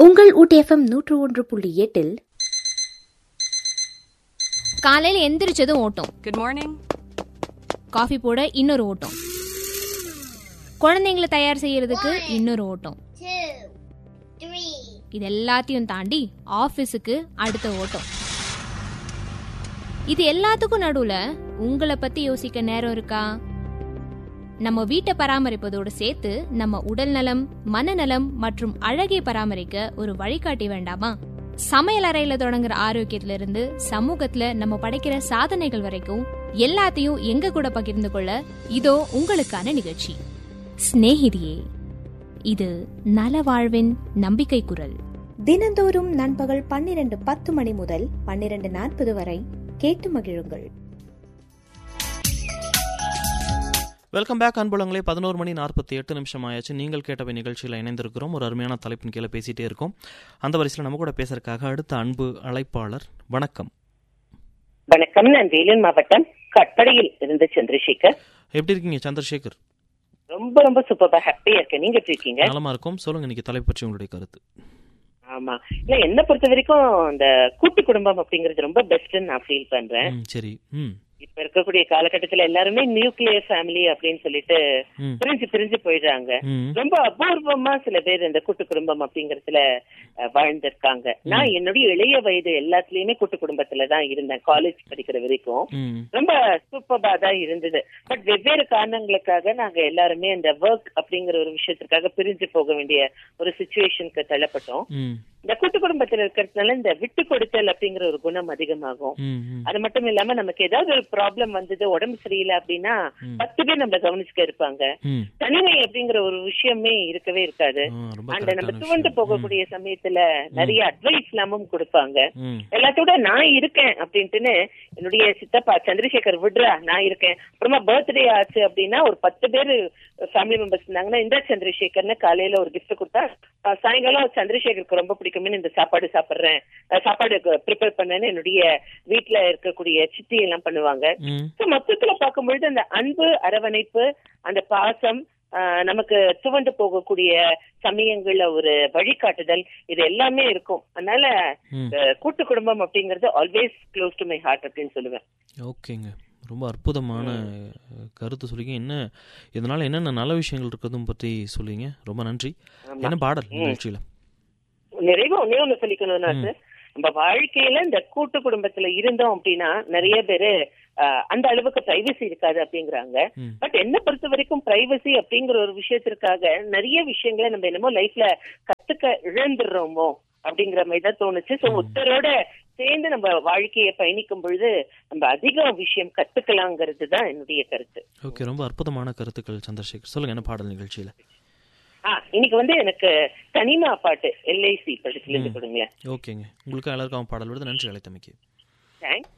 உங்கள் ஊட்டிஎஃப்எம் நூற்று ஒன்று புள்ளி எட்டில் காலையில எந்திரிச்சதும் ஓட்டம் Good morning. காஃபி போட இன்னொரு ஓட்டம் குழந்தைங்களை தயார் செய்யறதுக்கு இன்னொரு ஓட்டம் two, three, இது எல்லாத்தையும் தாண்டி ஆபீஸுக்கு அடுத்த ஓட்டம் இது எல்லாத்துக்கும் நடுவுல உங்களை பத்தி யோசிக்க நேரம் இருக்கா நம்ம வீட்டை பராமரிப்பதோடு சேர்த்து நம்ம உடல் நலம் மனநலம் மற்றும் அழகை பராமரிக்க ஒரு வழிகாட்டி வேண்டாமா சமையல் அறையில தொடங்குற ஆரோக்கியத்துல இருந்து சமூகத்துல நம்ம படைக்கிற சாதனைகள் வரைக்கும் எல்லாத்தையும் எங்க கூட பகிர்ந்து கொள்ள இதோ உங்களுக்கான நிகழ்ச்சி சிநேகிதியே இது நல வாழ்வின் நம்பிக்கை குரல் தினந்தோறும் நண்பகல் பன்னிரண்டு பத்து மணி முதல் பன்னிரண்டு நாற்பது வரை கேட்டு மகிழுங்கள் வெல்கம் பேக் அன்புலங்களே பதினோரு மணி நாற்பத்தி எட்டு நிமிஷம் ஆயாச்சு நீங்கள் கேட்டவை நிகழ்ச்சியில் இணைந்திருக்கிறோம் ஒரு அருமையான தலைப்பின் கீழே பேசிட்டே இருக்கோம் அந்த வரிசையில் நம்ம கூட பேசுறதுக்காக அடுத்த அன்பு அழைப்பாளர் வணக்கம் வணக்கம் நான் வேலூர் மாவட்டம் கட்படையில் இருந்து சந்திரசேகர் எப்படி இருக்கீங்க சந்திரசேகர் ரொம்ப ரொம்ப சூப்பரா ஹாப்பியா இருக்கேன் நீங்க எப்படி இருக்கீங்க நலமா இருக்கும் சொல்லுங்க இன்னைக்கு தலைப்பு பற்றி உங்களுடைய கருத்து ஆமா இல்ல என்ன பொறுத்த வரைக்கும் இந்த கூட்டு குடும்பம் அப்படிங்கறது ரொம்ப பெஸ்ட்னு நான் ஃபீல் பண்றேன் ம் சரி ம் இப்ப இருக்கக்கூடிய காலகட்டத்துல எல்லாருமே நியூக்ளியர் ஃபேமிலி அப்படின்னு சொல்லிட்டு ம் பிரிஞ்சு பிரிஞ்சு போயிடுறாங்க ம் ரொம்ப அபூர்வமா சில பேர் இந்த கூட்டு குடும்பம் அப்படிங்கறதுல அஹ், வாழ்ந்திருக்காங்க நான் என்னுடைய இளைய வயது எல்லாத்துலயுமே கூட்டு குடும்பத்துல தான் இருந்தேன் காலேஜ் படிக்கிற வரைக்கும் ம் ரொம்ப சூப்பர்பா தான் இருந்தது பட் வெவ்வேறு காரணங்களுக்காக நாங்க எல்லாருமே இந்த ஒர்க் அப்படிங்கிற ஒரு விஷயத்திற்காக பிரிஞ்சு போக வேண்டிய ஒரு சுச்சுவேஷனுக்கு தள்ளப்பட்டோம் ம் இந்த கூட்டு குடும்பத்துல இருக்கிறதுனால இந்த விட்டு கொடுத்தல் அப்படிங்கிற ஒரு குணம் அதிகமாகும் ம் ம் அது மட்டும் இல்லாம நமக்கு ஏதாவது ஒரு ப்ராப்ளம் வந்தது உடம்பு சரியில்லை அப்படின்னா ம். பத்து பேர் நம்மள கவனிச்சுக்க இருப்பாங்க ம் தனிமை அப்படிங்கிற ஒரு விஷயமே இருக்கவே இருக்காது ஆ, ரொம்ப அந்த நம்ம கரெக்டான துவண்டு விஷயம். போகக்கூடிய சமயத்துல நிறைய அட்வைஸ் எல்லாமும் கொடுப்பாங்க ம் எல்லாத்தோட நான் இருக்கேன் அப்படின்ட்டுன்னு என்னுடைய சித்தப்பா சந்திரசேகர் விட்ரா நான் இருக்கேன் அப்புறமா பர்த்டே ஆச்சு அப்படின்னா ஒரு பத்து பேர் ஃபேமிலி மெம்பர்ஸ் இருந்தாங்கன்னா இந்த சந்திரசேகர்னு காலையில ஒரு gift கொடுத்தா அஹ், சாயங்காலம் சந்திரசேகருக்கு ரொம்ப பிடிக்கும்னு இந்த சாப்பாடு சாப்பிடுறேன் அஹ், சாப்பாடு ப்ரிப்பேர் பண்ணேன்னு என்னுடைய வீட்டுல இருக்கக்கூடிய சித்தி எல்லாம் பண்ணுவாங்க ம் So, மொத்தத்துல பார்க்கும்பொழுது அந்த அன்பு அரவணைப்பு அந்த பாசம் ஆஹ், நமக்கு துவண்டு போகக்கூடிய சமயங்கள்ல ஒரு வழிகாட்டுதல் இது எல்லாமே இருக்கும் அதனால ம் இந்த கூட்டு குடும்பம் அப்படிங்கறது always close to my heart அப்படின்னு சொல்லுவேன் ஓகேங்க ரொம்ப அற்புதமான அஹ், கருத்து சொல்லிங்க என்ன இதனால என்னென்ன நல்ல விஷயங்கள் இருக்கிறதும் பற்றி சொல்லிங்க ரொம்ப நன்றி ஆமா. என்ன பாடல் நிகழ்ச்சியில் நிறைவா ஒன்னே ஒண்ணு சொல்லிக்கணும்னா சார் நம்ம வாழ்க்கையில இந்த கூட்டு குடும்பத்துல இருந்தோம் அப்படின்னா நிறைய பேரு ஆஹ், அந்த அளவுக்கு பிரைவசி இருக்காது அப்படிங்கிறாங்க ம் பட் என்ன பொறுத்த வரைக்கும் பிரைவசி அப்படிங்கிற ஒரு விஷயத்திற்காக நிறைய விஷயங்களை நம்ம என்னமோ லைஃப்ல கத்துக்க இழந்துடுறோமோ அப்படிங்கிற மாதிரி தான் தோணுச்சு சோ ஒருத்தரோட சேர்ந்து நம்ம வாழ்க்கையை பயணிக்கும் பொழுது நம்ம அதிக விஷயம் கத்துக்கலாங்கிறது தான் என்னுடைய கருத்து ஓகே ரொம்ப அற்புதமான கருத்துக்கள் சந்திரசேகர் சொல்லுங்க என்ன பாடல் நிகழ்ச்சியில் ஆ இன்னைக்கு வந்து எனக்கு தனிமா பாட்டு எல்ஐசி படத்துல இருந்து கொடுங்களேன் ஓகேங்க உங்களுக்கு எல்லாருக்கும் பாடல் விடுது நன்றி அழைத்தமைக்கு தேங்க்ஸ்